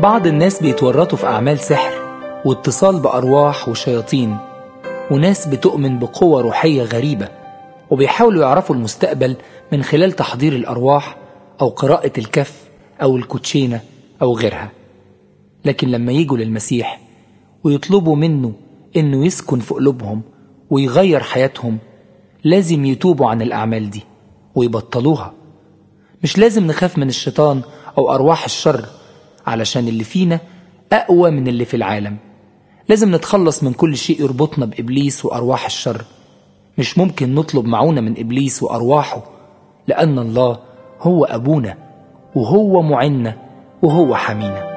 بعض الناس بيتورطوا في أعمال سحر واتصال بأرواح وشياطين وناس بتؤمن بقوة روحية غريبة وبيحاولوا يعرفوا المستقبل من خلال تحضير الأرواح أو قراءة الكف أو الكوتشينة أو غيرها لكن لما يجوا للمسيح ويطلبوا منه إنه يسكن في قلوبهم ويغير حياتهم لازم يتوبوا عن الأعمال دي ويبطلوها مش لازم نخاف من الشيطان أو أرواح الشر علشان اللي فينا أقوى من اللي في العالم لازم نتخلص من كل شيء يربطنا بإبليس وأرواح الشر مش ممكن نطلب معونة من إبليس وأرواحه لأن الله هو أبونا وهو معنا وهو حمينا